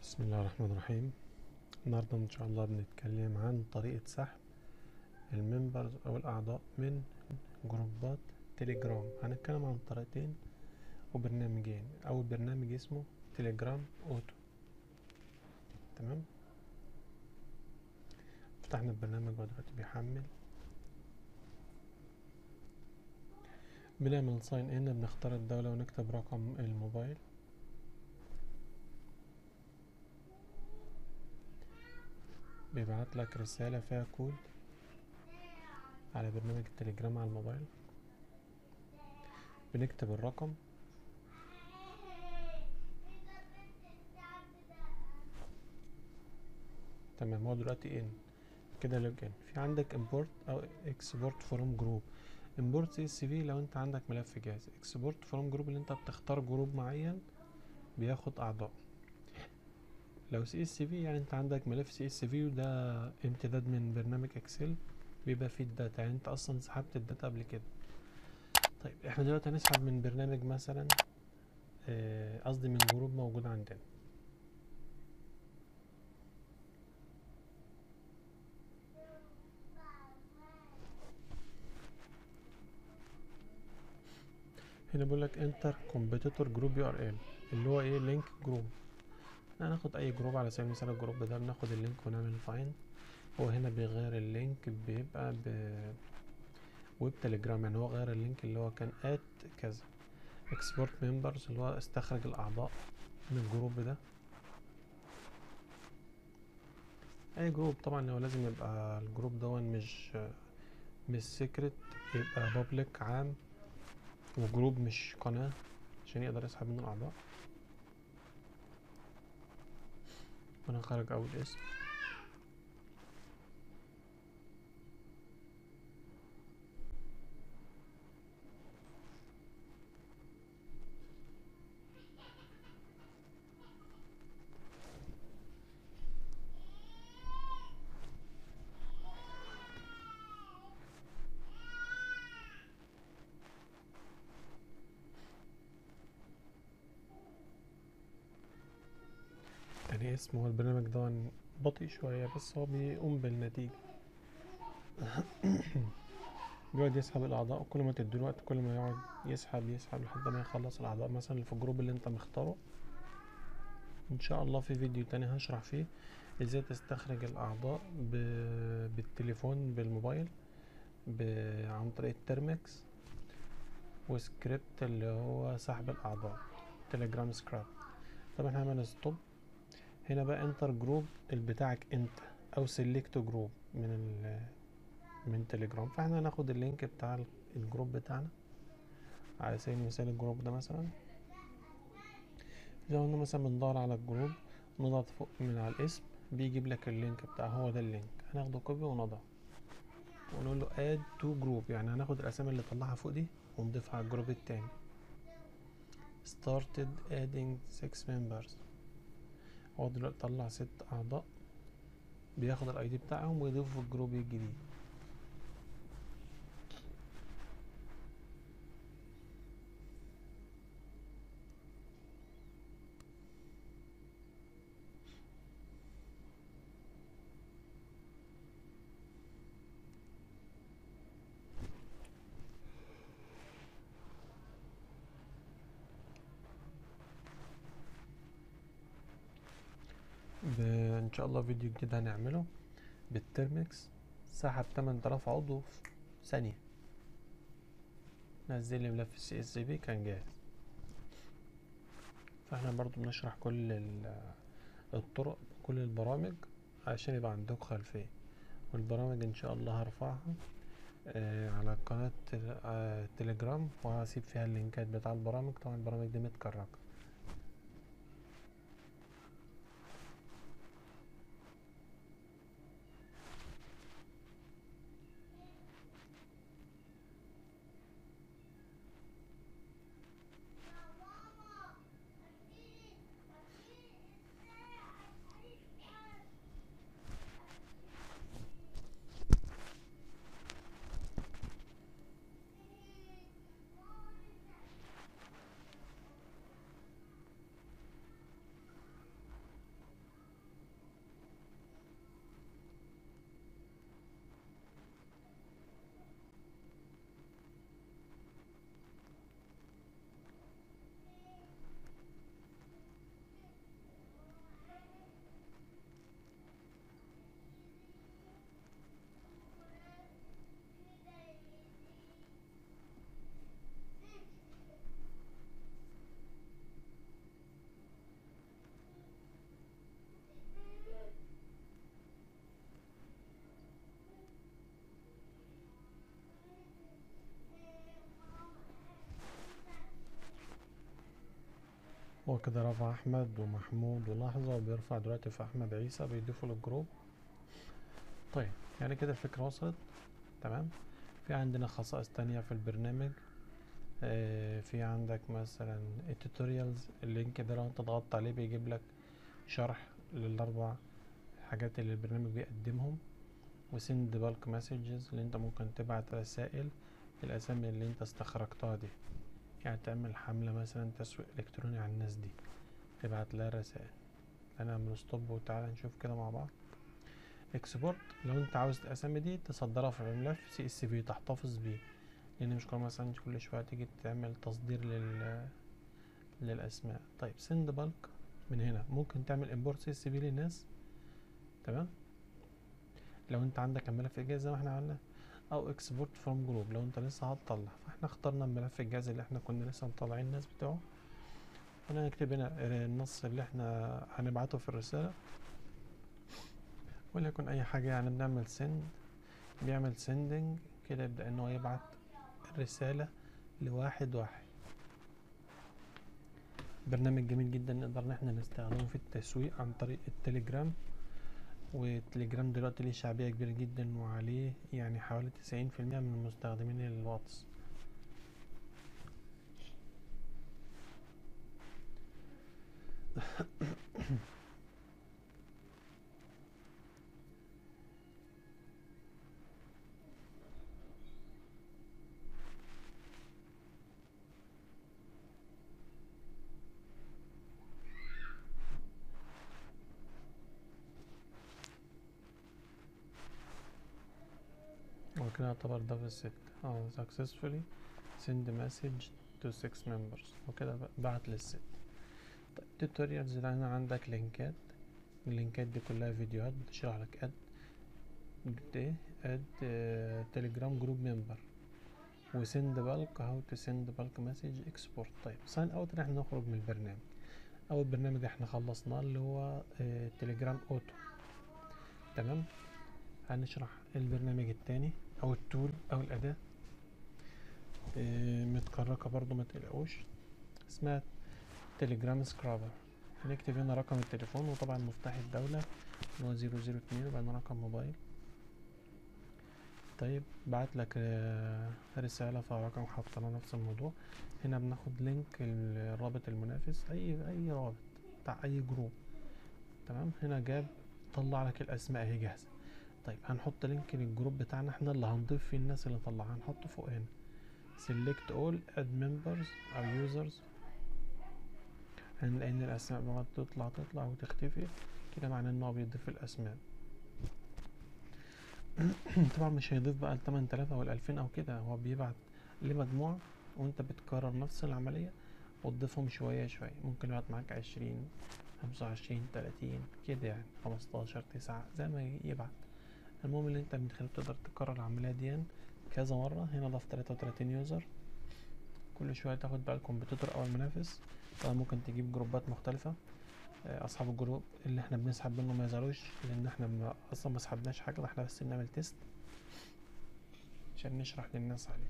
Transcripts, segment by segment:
بسم الله الرحمن الرحيم النهاردة إن شاء الله بنتكلم عن طريقة سحب الممبرز أو الأعضاء من جروبات تليجرام هنتكلم عن طريقتين وبرنامجين أول برنامج اسمه تليجرام أوتو تمام فتحنا البرنامج هو دلوقتي بيحمل بنعمل ساين ان بنختار الدولة ونكتب رقم الموبايل بيبعت لك رسالة فيها كود على برنامج التليجرام على الموبايل بنكتب الرقم تمام هو دلوقتي ان كده لوج ان في عندك امبورت او اكسبورت فروم جروب امبورت سي اس في لو انت عندك ملف جاهز اكسبورت فروم جروب اللي انت بتختار جروب معين بياخد اعضاء لو سي اس في يعني انت عندك ملف سي اس في وده امتداد من برنامج اكسل بيبقى فيه الداتا يعني انت اصلا سحبت الداتا قبل كده طيب احنا دلوقتي هنسحب من برنامج مثلا آه، قصدي من جروب موجود عندنا هنا بيقول لك انتر كومبيتيتور جروب يو ار ال اللي هو ايه لينك جروب هناخد اي جروب على سبيل المثال الجروب ده بناخد اللينك ونعمل فاين هو هنا بيغير اللينك بيبقى ب ويب تليجرام يعني هو غير اللينك اللي هو كان ات كذا اكسبورت ممبرز اللي هو استخرج الاعضاء من الجروب ده اي جروب طبعا هو لازم يبقى الجروب ده مش مش سيكريت يبقى بابليك عام وجروب مش قناة عشان يقدر يسحب منه الاعضاء وانا خارج اول اسم يعني اسمه هو البرنامج ده بطيء شوية بس هو بيقوم بالنتيجة بيقعد يسحب الأعضاء وكل ما تديله وقت كل ما يقعد يسحب يسحب لحد ما يخلص الأعضاء مثلا اللي في الجروب اللي انت مختاره إن شاء الله في فيديو تاني هشرح فيه ازاي تستخرج الأعضاء ب... بالتليفون بالموبايل ب... عن طريق الترمكس وسكريبت اللي هو سحب الأعضاء تليجرام سكريبت طب احنا هنعمل ستوب هنا بقى انتر جروب بتاعك انت او سيلكت جروب من ال من تليجرام فاحنا هناخد اللينك بتاع الجروب بتاعنا على سبيل المثال الجروب ده مثلا لو قلنا مثلا بندور على الجروب نضغط فوق من على الاسم بيجيب لك اللينك بتاعه هو ده اللينك هناخده كوبي ونضع ونقول له اد تو جروب يعني هناخد الاسامي اللي طلعها فوق دي ونضيفها على الجروب التاني started adding six members هو دلوقتي طلع ست اعضاء بياخد الاي دي بتاعهم ويضيفه في الجروب الجديد ان شاء الله فيديو جديد هنعمله بالترمكس سحب 8000 عضو في ثانية نزل لي ملف السي اس بي كان جاهز فاحنا برضو بنشرح كل الطرق كل البرامج عشان يبقى عندك خلفية والبرامج ان شاء الله هرفعها آه على قناة آه تليجرام وهسيب فيها اللينكات بتاع البرامج طبعا البرامج دي متكركة هو كده رفع احمد ومحمود ولحظة وبيرفع دلوقتي في احمد عيسى بيضيفوا للجروب طيب يعني كده الفكرة وصلت تمام في عندنا خصائص تانية في البرنامج آه في عندك مثلا التوتوريالز اللينك ده لو انت ضغطت عليه بيجيب لك شرح للاربع حاجات اللي البرنامج بيقدمهم وسند بالك مسجز اللي انت ممكن تبعت رسائل الاسامي اللي انت استخرجتها دي يعني تعمل حملة مثلا تسويق الكتروني على الناس دي تبعت لها رسائل هنعمل ستوب وتعالى نشوف كده مع بعض اكسبورت لو انت عاوز الاسامي دي تصدرها في ملف سي اس في تحتفظ بيه لان مش كل مثلا كل شويه تيجي تعمل تصدير لل للاسماء طيب سند بالك من هنا ممكن تعمل امبورت سي اس في للناس تمام لو انت عندك الملف الجاهز زي ما احنا عملنا او اكسبورت فروم جروب لو انت لسه هتطلع فاحنا اخترنا الملف الجاهز اللي احنا كنا لسه مطلعين الناس بتوعه انا هنكتب هنا النص اللي احنا هنبعته في الرسالة وليكن اي حاجة يعني بنعمل سند بيعمل سندنج كده يبدأ ان هو يبعت الرسالة لواحد واحد برنامج جميل جدا نقدر ان احنا نستخدمه في التسويق عن طريق التليجرام والتليجرام دلوقتي ليه شعبية كبيرة جدا وعليه يعني حوالي تسعين في المية من مستخدمين الواتس وكده يعتبر ده في الست اه successfully send message to six members وكده بعت للست طيب tutorials ده هنا عندك لينكات اللينكات دي كلها فيديوهات بتشرح لك اد ايه اد تليجرام جروب ممبر وسند بالك هاو تو سند بالك مسج اكسبورت طيب ساين اوت ان احنا نخرج من البرنامج اول برنامج احنا خلصناه اللي هو تليجرام اوتو تمام هنشرح البرنامج التاني او التول او الاداة إيه متكركة برضو ما تقلقوش اسمها تليجرام سكرابر هنكتب هنا رقم التليفون وطبعا مفتاح الدولة اللي هو زيرو زيرو اتنين وبعدين رقم موبايل طيب بعت لك رسالة فرقم حاطة لها نفس الموضوع هنا بناخد لينك الرابط المنافس اي اي رابط بتاع اي جروب تمام هنا جاب طلع لك الاسماء اهي جاهزة طيب هنحط لينك للجروب بتاعنا احنا اللي هنضيف فيه الناس اللي طلعها هنحطه فوق هنا select all add members او users هنلاقي ان الاسماء بقى تطلع تطلع وتختفي كده معناه ان هو بيضيف الاسماء طبعا مش هيضيف بقى ال 8000 او ال 2000 او كده هو بيبعت لمجموعة وانت بتكرر نفس العملية وتضيفهم شوية شوية ممكن يبعت معاك عشرين خمسة وعشرين تلاتين كده يعني خمستاشر تسعة زي ما يبعت المهم اللي انت من خلاله تقدر تكرر العملية دي كذا مرة هنا ضاف تلاتة وتلاتين يوزر كل شوية تاخد بقى الكمبيوتر او المنافس طبعا ممكن تجيب جروبات مختلفة اصحاب الجروب اللي احنا بنسحب منه ما يزالوش لان احنا اصلا ما سحبناش حاجة احنا بس بنعمل تيست عشان نشرح للناس عليه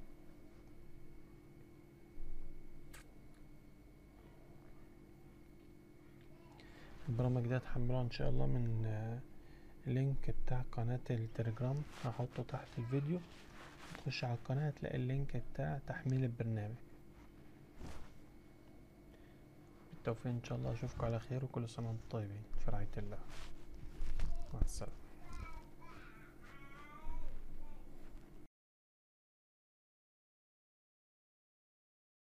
البرامج دي هتحملوها ان شاء الله من اللينك بتاع قناة التليجرام هحطه تحت الفيديو تخش على القناة هتلاقي اللينك بتاع تحميل البرنامج بالتوفيق ان شاء الله اشوفكم على خير وكل سنة وانتم طيبين في رعاية الله مع السلامة